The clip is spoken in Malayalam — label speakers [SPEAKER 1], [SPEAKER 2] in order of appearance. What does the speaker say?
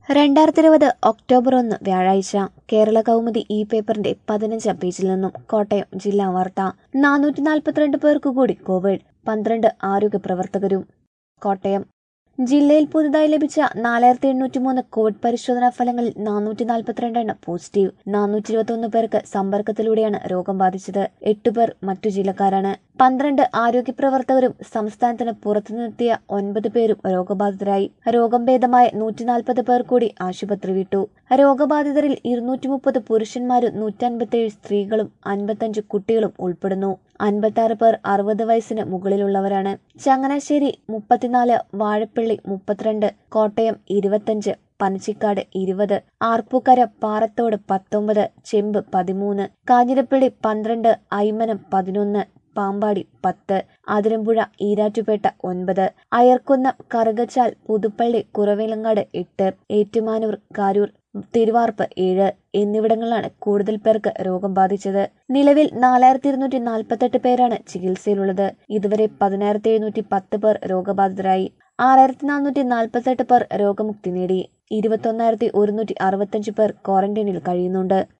[SPEAKER 1] രണ്ടായിരത്തി ഇരുപത് ഒക്ടോബർ ഒന്ന് വ്യാഴാഴ്ച കേരള കൗമുദി ഇ പേപ്പറിന്റെ പതിനഞ്ചാം പേജിൽ നിന്നും കോട്ടയം ജില്ലാ വാർത്ത നാനൂറ്റി നാൽപ്പത്തിരണ്ട് പേർക്ക് കൂടി കോവിഡ് പന്ത്രണ്ട് ആരോഗ്യ പ്രവർത്തകരും കോട്ടയം ജില്ലയിൽ പുതുതായി ലഭിച്ച നാലായിരത്തി എണ്ണൂറ്റി മൂന്ന് കോവിഡ് പരിശോധനാ ഫലങ്ങളിൽ നാനൂറ്റി നാൽപ്പത്തിരണ്ട് എണ്ണം പോസിറ്റീവ് നാനൂറ്റി ഇരുപത്തൊന്ന് പേർക്ക് സമ്പർക്കത്തിലൂടെയാണ് രോഗം ബാധിച്ചത് എട്ട് പേർ മറ്റു ജില്ലക്കാരാണ് പന്ത്രണ്ട് ആരോഗ്യ പ്രവർത്തകരും സംസ്ഥാനത്തിന് പുറത്തുനിന്നെത്തിയ ഒൻപത് പേരും രോഗബാധിതരായി രോഗം ഭേദമായ നൂറ്റി നാൽപ്പത് പേർ കൂടി ആശുപത്രി വിട്ടു രോഗബാധിതരിൽ ഇരുന്നൂറ്റി മുപ്പത് പുരുഷന്മാരും നൂറ്റൻപത്തിയേഴ് സ്ത്രീകളും അൻപത്തഞ്ച് കുട്ടികളും ഉൾപ്പെടുന്നു അൻപത്തി പേർ അറുപത് വയസ്സിന് മുകളിലുള്ളവരാണ് ചങ്ങനാശ്ശേരി മുപ്പത്തിനാല് വാഴപ്പള്ളി മുപ്പത്തിരണ്ട് കോട്ടയം ഇരുപത്തഞ്ച് പനച്ചിക്കാട് ഇരുപത് ആർപ്പൂക്കര പാറത്തോട് പത്തൊമ്പത് ചെമ്പ് പതിമൂന്ന് കാഞ്ഞിരപ്പള്ളി പന്ത്രണ്ട് ഐമനം പതിനൊന്ന് പാമ്പാടി പത്ത് അതിരമ്പുഴ ഈരാറ്റുപേട്ട ഒൻപത് അയർക്കുന്നം കറുകച്ചാൽ പുതുപ്പള്ളി കുറവിലങ്ങാട് എട്ട് ഏറ്റുമാനൂർ കാരൂർ തിരുവാർപ്പ് ഏഴ് എന്നിവിടങ്ങളിലാണ് കൂടുതൽ പേർക്ക് രോഗം ബാധിച്ചത് നിലവിൽ നാലായിരത്തി ഇരുന്നൂറ്റി നാൽപ്പത്തെട്ട് പേരാണ് ചികിത്സയിലുള്ളത് ഇതുവരെ പതിനായിരത്തി എഴുന്നൂറ്റി പത്ത് പേർ രോഗബാധിതരായി ആറായിരത്തി നാനൂറ്റി നാൽപ്പത്തെട്ട് പേർ രോഗമുക്തി നേടി ഇരുപത്തൊന്നായിരത്തി ഒരുന്നൂറ്റി അറുപത്തഞ്ച് പേർ ക്വാറന്റൈനിൽ കഴിയുന്നുണ്ട്